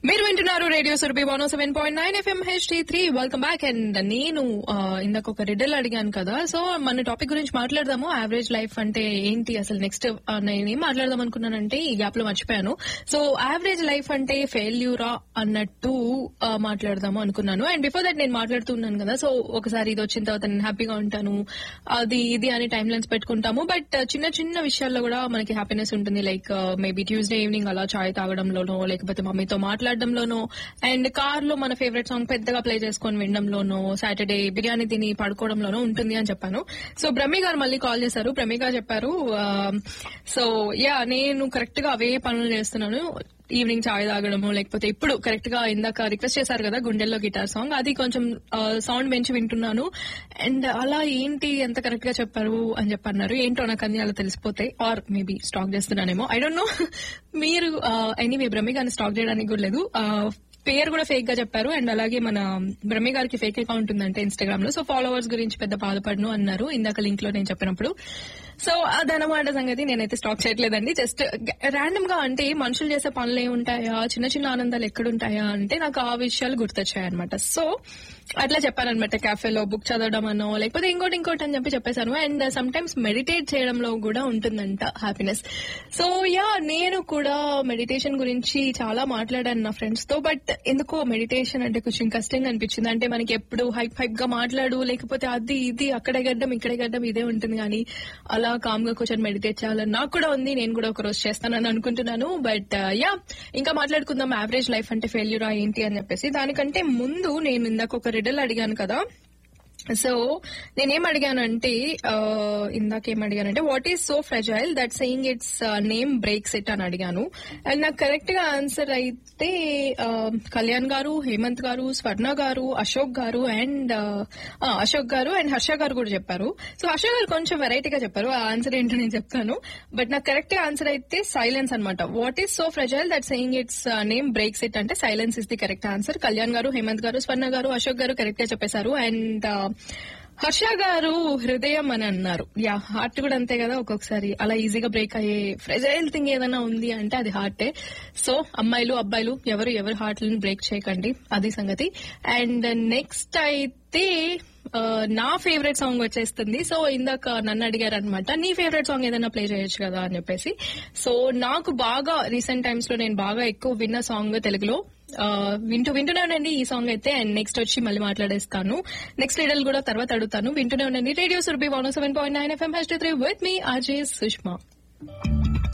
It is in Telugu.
మీరు వింటున్నారు radio Surabhi one seven point nine FM HD three welcome back and నేను ఆ, ఇందాక ఒక రిడల్ అడిగాను కదా సో మన టాపిక్ గురించి మాట్లాడదాము యావరేజ్ లైఫ్ అంటే ఏంటి అసలు నెక్స్ట్ నేను ఏం మాట్లాడదాం అనుకున్నానంటే ఈ గ్యాప్ లో మర్చిపోయాను సో యావరేజ్ లైఫ్ అంటే ఫెయిల్యూరా అన్నట్టు ఆ, మాట్లాడదాము అనుకున్నాను అండ్ బిఫోర్ దట్ నేను మాట్లాడుతున్నాను కదా సో ఒకసారి ఇది వచ్చిన తర్వాత నేను హ్యాపీగా ఉంటాను అది ఇది అని టైం లైన్స్ పెట్టుకుంటాము బట్ చిన్న చిన్న విషయాల్లో కూడా మనకి హ్యాపీనెస్ ఉంటుంది లైక్ మేబీ ట్యూస్డే ఈవినింగ్ అలా చాయ్ తాగడంలోనో లేకపోతే మమ్మీతో మాట్లాడడంలోనో అండ్ కార్ లో మన ఫేవరెట్ సాంగ్ పెద్దగా ప్లే చేసుకొని వినడంలోనో సాటర్డే బిర్యానీ తిని పడుకోవడంలోనో ఉంటుంది అని చెప్పాను సో బ్రహ్మి గారు మళ్ళీ కాల్ చేశారు బ్రహ్మి గారు చెప్పారు సో యా నేను కరెక్ట్ గా అవే పనులు చేస్తున్నాను ఈవినింగ్ చాయ్ తాగడము లేకపోతే ఇప్పుడు కరెక్ట్ గా ఇందాక రిక్వెస్ట్ చేశారు కదా గుండెల్లో గిటార్ సాంగ్ అది కొంచెం సౌండ్ పెంచి వింటున్నాను అండ్ అలా ఏంటి ఎంత కరెక్ట్ గా చెప్పారు అని చెప్పన్నారు ఏంటో నాకు అన్ని అలా తెలిసిపోతాయి ఆర్ మేబీ స్టాక్ చేస్తున్నానేమో ఐ డోంట్ నో మీరు ఎనీవే బ్రహ్మి గారిని స్టాక్ చేయడానికి కూడా లేదు ఆ, పేరు కూడా ఫేక్ గా చెప్పారు అండ్ అలాగే మన బ్రహ్మి గారికి ఫేక్ అకౌంట్ ఉందంటే ఇన్స్టాగ్రామ్ లో సో ఫాలోవర్స్ గురించి పెద్ద బాధపడను అన్నారు ఇందాక లింక్ లో నేను చెప్పినప్పుడు సో అదనమాట సంగతి నేనైతే స్టాక్ చేయట్లేదండి జస్ట్ ర్యాండమ్ గా అంటే మనుషులు చేసే పనులు ఏముంటాయా చిన్న చిన్న ఆనందాలు ఎక్కడుంటాయా అంటే నాకు ఆ విషయాలు గుర్తొచ్చాయి అనమాట సో అట్లా చెప్పానమాట క్యాఫేలో బుక్ చదవడం అనో లేకపోతే ఇంకోటి ఇంకోటి అని చెప్పి చెప్పేశాను అండ్ సమ్ టైమ్స్ మెడిటేట్ చేయడంలో కూడా ఉంటుందంట హ్యాపీనెస్ సో యా నేను కూడా మెడిటేషన్ గురించి చాలా మాట్లాడాను నా ఫ్రెండ్స్ తో బట్ ఎందుకో మెడిటేషన్ అంటే కొంచెం కష్టంగా అనిపించింది అంటే మనకి ఎప్పుడు హైప్ హైప్ గా మాట్లాడు లేకపోతే అది ఇది అక్కడే గడ్డం ఇక్కడే గడ్డం ఇదే ఉంటుంది కానీ అలా కామ్ గా కూర్చొని మెడిటేట్ చేయాలని నాకు కూడా ఉంది నేను కూడా ఒక రోజు చేస్తానని అనుకుంటున్నాను బట్ యా ఇంకా మాట్లాడుకుందాం యావరేజ్ లైఫ్ అంటే ఫెయిల్యూరా ఏంటి అని చెప్పేసి దానికంటే ముందు నేను ఇందాక ఒక రిడల్ అడిగాను కదా సో నేనేం అడిగానంటే ఆ, ఇందాకేం అడిగానంటే what is so fragile that saying its name breaks it అని అడిగాను అండ్ నాకు కరెక్ట్ గా ఆన్సర్ అయితే ఆ, కళ్యాణ్ గారు హేమంత్ గారు స్వర్ణ గారు అశోక్ గారు అండ్ అశోక్ గారు అండ్ హర్ష గారు కూడా చెప్పారు సో హర్ష గారు కొంచెం వెరైటీగా చెప్పారు ఆ ఆన్సర్ ఏంటో నేను చెప్తాను బట్ నాకు కరెక్ట్ ఆన్సర్ అయితే సైలెన్స్ అనమాట what is so fragile that saying its name breaks it అంటే silence is the correct answer Kalyan గారు హేమంత్ గారు స్వర్ణ గారు అశోక్ గారు కరెక్ట్ గా చెప్పేశారు అండ్ హర్ష గారు హృదయం అని అన్నారు యా హార్ట్ కూడా అంతే కదా ఒక్కొక్కసారి అలా ఈజీగా బ్రేక్ అయ్యే ఫ్రెజైల్ థింగ్ ఏదైనా ఉంది అంటే అది హార్టే సో అమ్మాయిలు అబ్బాయిలు ఎవరు ఎవరి హార్ట్లను బ్రేక్ చేయకండి అది సంగతి అండ్ నెక్స్ట్ అయితే ఆ, నా ఫేవరెట్ సాంగ్ వచ్చేస్తుంది సో ఇందాక నన్ను అడిగారు అనమాట నీ ఫేవరెట్ సాంగ్ ఏదైనా ప్లే చేయొచ్చు కదా అని చెప్పేసి సో నాకు బాగా రీసెంట్ టైమ్స్ లో నేను బాగా ఎక్కువ విన్న సాంగ్ తెలుగులో ఆ, వింటూ వింటూనే ఉండండి ఈ సాంగ్ అయితే అండ్ నెక్స్ట్ వచ్చి మళ్ళీ మాట్లాడేస్తాను నెక్స్ట్ రీడల్ కూడా తర్వాత అడుగుతాను వింటూనే ఉండండి radio Surabhi one seven point nine FM H three with me Ajay Sushma